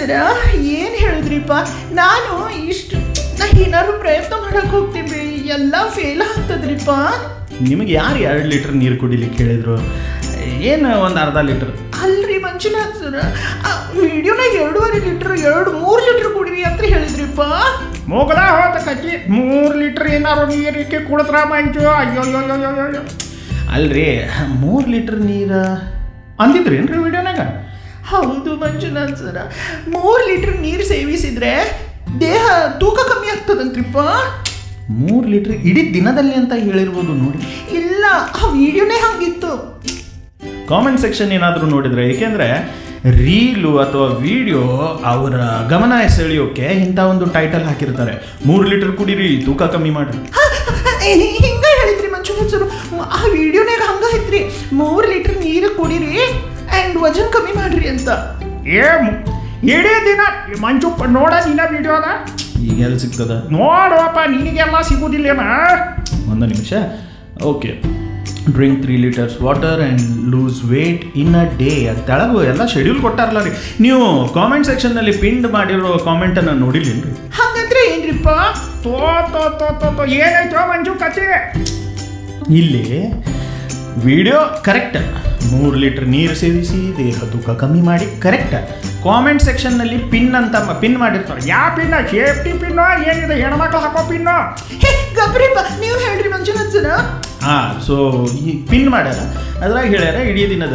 ಸರ ಏನು ಹೇಳಿದ್ರಿಪ್ಪ ನಾನು ಇಷ್ಟು ನಾ ಏನಾದ್ರು ಪ್ರಯತ್ನ ಮಾಡಕ್ ಹೋಗ್ತೀವಿ ಎಲ್ಲ ಫೇಲ್ ಆಗ್ತದ್ರಿಪ್ಪ ನಿಮಗೆ ಯಾರು ಎರಡು ಲೀಟ್ರ್ ನೀರು ಕುಡಿಲಿಕ್ಕೆ ಹೇಳಿದ್ರು ಏನು ಒಂದು ಅರ್ಧ ಲೀಟ್ರ್ ಅಲ್ರಿ ಮಂಜುನಾಥ್ ಸರ ವಿಡಿಯೋನಾಗ ಎರಡೂವರೆ ಲೀಟ್ರ್ ಎರಡು ಮೂರು ಲೀಟ್ರ್ ಕುಡೀರಿ ಅಂತ ಹೇಳಿದ್ರಿಪ್ಪ ಮುಗದ ಹೋದ ಕಚ್ಚಿ ಮೂರು ಲೀಟ್ರ್ ಏನಾರು ನೀರಿಗೆ ಕುಡಿದ್ರ ಮಂಜು ಅಯ್ಯೋ ಅಯ್ಯೋ ಅಯ್ಯೋ ಅಯ್ಯೋ ಅಯ್ಯೋ ಅಲ್ರಿ ಮೂರು ಲೀಟ್ರ್ ನೀರು ಅಂದಿದ್ರಿ ಏನ್ರಿ ವಿಡಿಯೋನಾಗ ಹೌದು ಮಂಜುನಾಥ್ ಸರ ಮೂರು ಲೀಟ್ರ್ ನೀರು ಸೇವಿಸಿದ್ರೆ ದೇಹ ತೂಕ ಕಮ್ಮಿ ಆಗ್ತದಂತ್ರಿಪ್ಪ ಮೂರು ಲೀಟ್ರ್ ಇಡೀ ದಿನದಲ್ಲಿ ಅಂತ ಹೇಳಿರ್ಬೋದು ನೋಡಿ ಇಲ್ಲ ಆ ವಿಡಿಯೋನೇ ಹಂಗಿತ್ತು ಕಾಮೆಂಟ್ ಸೆಕ್ಷನ್ ಏನಾದರೂ ನೋಡಿದ್ರೆ ಏಕೆಂದರೆ ರೀಲು ಅಥವಾ ವಿಡಿಯೋ ಅವರ ಗಮನ ಸೆಳೆಯೋಕೆ ಇಂಥ ಒಂದು ಟೈಟಲ್ ಹಾಕಿರ್ತಾರೆ ಮೂರು ಲೀಟರ್ ಕುಡೀರಿ ತೂಕ ಕಮ್ಮಿ ಮಾಡಿರಿ ಹಿಂಗ ಹೇಳಿದ್ರಿ ಮಂಜುನಾಥ್ ಸರ್ ಆ ವಿಡಿಯೋನಾಗ ಹಂಗ ಐತ್ರಿ ಮೂರು ಲೀಟರ್ ನೀರು ಕುಡೀರಿ ಆ್ಯಂಡ್ ವಜನ್ ಕಮ್ಮಿ ಮಾಡ್ರಿ ಅಂತ ಏ ಮ್- ಇಡೀ ದಿನ ಮಂಜು ನೋಡ ನಿನ್ನ ವಿಡಿಯೋದ ಈಗ ಎಲ್ಲಿ ಸಿಗ್ತದ ನೋಡುವಪ್ಪ ನಿನಗೆಲ್ಲ ಸಿಗುದಿಲ್ಲೇನ ಒಂದು ನಿಮಿಷ okay drink three litres water and lose weight in a day ತೆಳಗು ಎಲ್ಲ ಶೆಡ್ಯೂಲ್ ಕೊಟ್ಟಾರಲ್ಲ ರೀ ನೀವು ಕಾಮೆಂಟ್ ಸೆಕ್ಷನ್ನಲ್ಲಿ ಪಿಂಡ್ ಮಾಡಿರೋ ಕಾಮೆಂಟನ್ನು ನೋಡಿಲ್ಲೇನ್ರಿ ಹಂಗಂದ್ರೆ ಏನ್ರಿಪ್ಪ ತೋ ತೋ ತೋ ತೋ ತೋ ಏನಾಯ್ತು ಮಂಜು ಕತೆ ಇಲ್ಲಿ ವಿಡಿಯೋ ಕರೆಕ್ಟ್ ಮೂರು ಲೀಟರ್ ನೀರು ಸೇವಿಸಿ ದೇಹ ತೂಕ ಕಮ್ಮಿ ಮಾಡಿ ಕರೆಕ್ಟ್ ಕಾಮೆಂಟ್ ಸೆಕ್ಷನ್ನಲ್ಲಿ ಪಿನ್ ಅಂತ ಪಿನ್ ಮಾಡಿರ್ತಾರೆ ಯಾ ಪಿನ್ನ ಸೇಫ್ಟಿ ಪಿನ್ನು ಏನಿದೆ ಹೆಣ್ಮಕ್ಳು ಹಾಕೋ ಪಿನ್ನು ಹೇ ಗಬ್ರಿಪ್ಪ ನೀವು ಹೇಳ್ರಿ ಮಂಜುನಾಥ್ ಸರ್ ಹಾಂ ಸೊ ಈ ಪಿನ್ ಮಾಡ್ಯಾರ ಅದ್ರಾಗ ಹೇಳ್ಯಾರ ಇಡೀ ದಿನದ